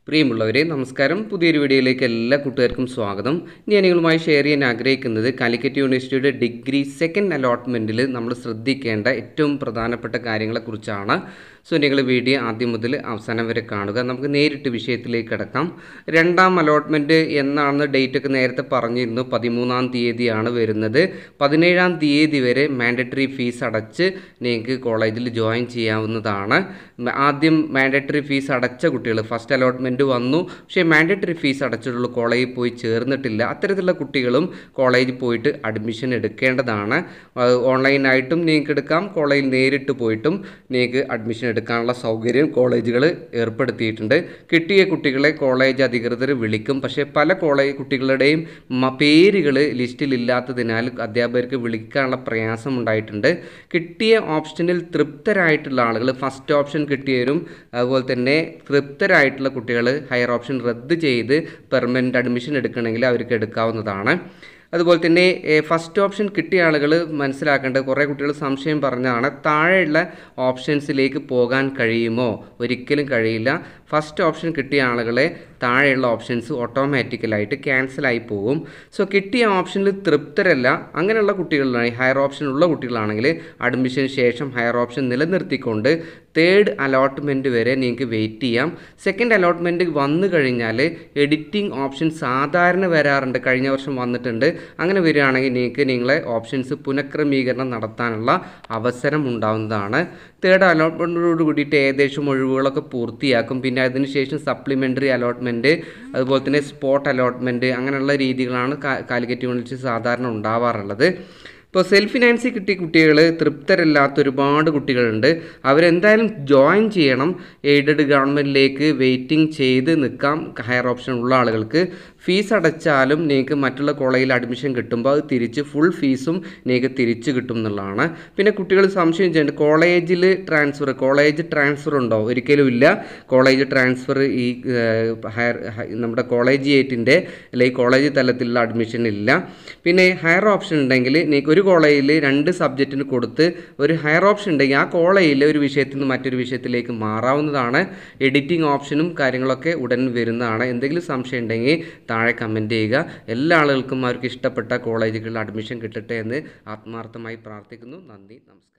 പ്രിയമുള്ളവരെ നമസ്കാരം പുതിയൊരു വീഡിയോയിലേക്ക് എല്ലാ കൂട്ടുകാർക്കും സ്വാഗതം ഞാൻ നിങ്ങളുമായി ഷെയർ ചെയ്യാൻ ആഗ്രഹിക്കുന്നത് കാലിക്കറ്റ് യൂണിവേഴ്സിറ്റിയുടെ ഡിഗ്രി സെക്കൻഡ് അലോട്ട്മെൻറ്റിൽ നമ്മൾ ശ്രദ്ധിക്കേണ്ട ഏറ്റവും പ്രധാനപ്പെട്ട കാര്യങ്ങളെക്കുറിച്ചാണ് സോ നിങ്ങൾ വീഡിയോ ആദ്യം മുതൽ അവസാനം വരെ കാണുക നമുക്ക് നേരിട്ട് വിഷയത്തിലേക്ക് കിടക്കാം രണ്ടാം അലോട്ട്മെൻറ്റ് എന്നാണെന്ന് ഡേറ്റ് ഒക്കെ നേരത്തെ പറഞ്ഞിരുന്നു പതിമൂന്നാം തീയതിയാണ് വരുന്നത് പതിനേഴാം തീയതി വരെ മാൻഡറ്ററി ഫീസ് അടച്ച് നിങ്ങൾക്ക് കോളേജിൽ ജോയിൻ ചെയ്യാവുന്നതാണ് മ- ആദ്യം മാൻഡറ്ററി ഫീസ് അടച്ച കുട്ടികൾ ഫസ്റ്റ് അലോട്ട്മെൻറ്റ് വന്നു പക്ഷേ മാൻഡറ്ററി ഫീസ് അടച്ചിട്ടുള്ള കോളേജിൽ പോയി ചേർന്നിട്ടില്ല അത്തരത്തിലുള്ള കുട്ടികളും കോളേജിൽ പോയിട്ട് അഡ്മിഷൻ എടുക്കേണ്ടതാണ് അത് ഓൺലൈനായിട്ടും നിങ്ങൾക്ക് എടുക്കാം കോളേജിൽ നേരിട്ട് പോയിട്ടും നിങ്ങൾക്ക് അഡ്മിഷൻ എടുക്കാനുള്ള സൗകര്യം കോളേജുകൾ ഏർപ്പെടുത്തിയിട്ടുണ്ട് കിട്ടിയ കുട്ടികളെ കോളേജ് അധികൃതർ വിളിക്കും പക്ഷേ പല കോളേജ് കുട്ടികളുടെയും മ- പേരുകൾ ലിസ്റ്റിലില്ലാത്തതിനാൽ അധ്യാപകർക്ക് വിളിക്കാനുള്ള പ്രയാസം ഉണ്ടായിട്ടുണ്ട് കിട്ടിയ ഓപ്ഷനിൽ തൃപ്തരായിട്ടുള്ള ആളുകൾ ഫസ്റ്റ് ഓപ്ഷൻ കിട്ടിയവരും അതുപോലെ തന്നെ തൃപ്തരായിട്ടുള്ള കുട്ടികൾ ഹയർ ഓപ്ഷൻ റദ്ദ് ചെയ്ത് പെർമനൻ്റ് അഡ്മിഷൻ എടുക്കണമെങ്കിൽ അവർക്ക് എടുക്കാവുന്നതാണ് അതുപോലെ തന്നെ ഫസ്റ്റ് ഓപ്ഷൻ കിട്ടിയ ആളുകൾ മനസ്സിലാക്കേണ്ടത് കുറേ കുട്ടികൾ സംശയം പറഞ്ഞതാണ് താഴെയുള്ള ഓപ്ഷൻസിലേക്ക് പോകാൻ കഴിയുമോ ഒരിക്കലും കഴിയില്ല ഫസ്റ്റ് ഓപ്ഷൻ കിട്ടിയ ആളുകളെ താഴെയുള്ള ഓപ്ഷൻസ് ഓട്ടോമാറ്റിക്കലായിട്ട് ക്യാൻസലായി പോകും സോ കിട്ടിയ ഓപ്ഷനിൽ തൃപ്തരല്ല അങ്ങനെയുള്ള കുട്ടികളാണ് ഹയർ ഓപ്ഷൻ ഉള്ള കുട്ടികളാണെങ്കിൽ അഡ്മിഷന് ശേഷം ഹയർ ഓപ്ഷൻ നിലനിർത്തിക്കൊണ്ട് തേർഡ് അലോട്ട്മെൻറ്റ് വരെ നിങ്ങൾക്ക് വെയിറ്റ് ചെയ്യാം സെക്കൻഡ് അലോട്ട്മെൻറ്റ് വന്നു കഴിഞ്ഞാൽ എഡിറ്റിംഗ് ഓപ്ഷൻ സാധാരണ വരാറുണ്ട് കഴിഞ്ഞ വർഷം വന്നിട്ടുണ്ട് അങ്ങനെ വരികയാണെങ്കിൽ നിങ്ങൾക്ക് നിങ്ങളെ ഓപ്ഷൻസ് പുനഃക്രമീകരണം നടത്താനുള്ള അവസരം ഉണ്ടാവുന്നതാണ് തേർഡ് അലോട്ട്മെൻറ്റോട് കൂടിയിട്ട് ഏകദേശം ഒഴിവുകളൊക്കെ പൂർത്തിയാക്കും പിന്നെ അതിനുശേഷം സപ്ലിമെൻ്ററി അലോട്ട്മെൻറ്റ് അതുപോലെ തന്നെ സ്പോട്ട് അലോട്ട്മെൻറ്റ് അങ്ങനെയുള്ള രീതികളാണ് കാ- കാലിക്കറ്റ് യൂണിവേഴ്സിറ്റി സാധാരണ ഉണ്ടാവാറുള്ളത് ഇപ്പോൾ സെൽഫ് ഫിനാൻസി കിട്ടിയ കുട്ടികൾ തൃപ്തരല്ലാത്ത ഒരുപാട് കുട്ടികളുണ്ട് അവരെന്തായാലും ജോയിൻ ചെയ്യണം എയ്ഡഡ് ഗവൺമെൻറ്റിലേക്ക് വെയിറ്റിംഗ് ചെയ്ത് നിൽക്കാം ഹയർ ഓപ്ഷൻ ഉള്ള ആളുകൾക്ക് ഫീസ് അടച്ചാലും നിങ്ങൾക്ക് മറ്റുള്ള കോളേജിൽ അഡ്മിഷൻ കിട്ടുമ്പോൾ അത് തിരിച്ച് ഫുൾ ഫീസും നിങ്ങൾക്ക് തിരിച്ച് കിട്ടും എന്നുള്ളതാണ് പിന്നെ കുട്ടികൾ സംശയം ചെയ്യുന്നുണ്ട് കോളേജിൽ ട്രാൻസ്ഫർ കോളേജ് ട്രാൻസ്ഫർ ഉണ്ടോ ഒരിക്കലും ഇല്ല കോളേജ് ട്രാൻസ്ഫർ ഈ ഏഹ്, ഹയർ ഹ- നമ്മുടെ കോളേജിയേറ്റിൻ്റെ അല്ലെങ്കിൽ കോളേജ് തലത്തിലുള്ള അഡ്മിഷൻ ഇല്ല പിന്നെ ഹയർ ഓപ്ഷൻ ഉണ്ടെങ്കിൽ നിങ്ങൾക്ക് ഒരു കോളേജിൽ രണ്ട് സബ്ജക്റ്റിന് കൊടുത്ത് ഒരു ഹയർ ഓപ്ഷൻ ഉണ്ടെങ്കിൽ ആ കോളേജിലെ ഒരു വിഷയത്തിൽ നിന്ന് മറ്റൊരു വിഷയത്തിലേക്ക് മാറാവുന്നതാണ് എഡിറ്റിംഗ് ഓപ്ഷനും കാര്യങ്ങളൊക്കെ ഉടൻ വരുന്നതാണ് എന്തെങ്കിലും സംശയം ഉണ്ടെങ്കിൽ താഴെ കമൻറ്റ് ചെയ്യുക എല്ലാ ആളുകൾക്കും അവർക്ക് ഇഷ്ടപ്പെട്ട കോളേജുകളിൽ അഡ്മിഷൻ കിട്ടട്ടെ എന്ന് ആത്മാർത്ഥമായി പ്രാർത്ഥിക്കുന്നു നന്ദി നമസ്കാരം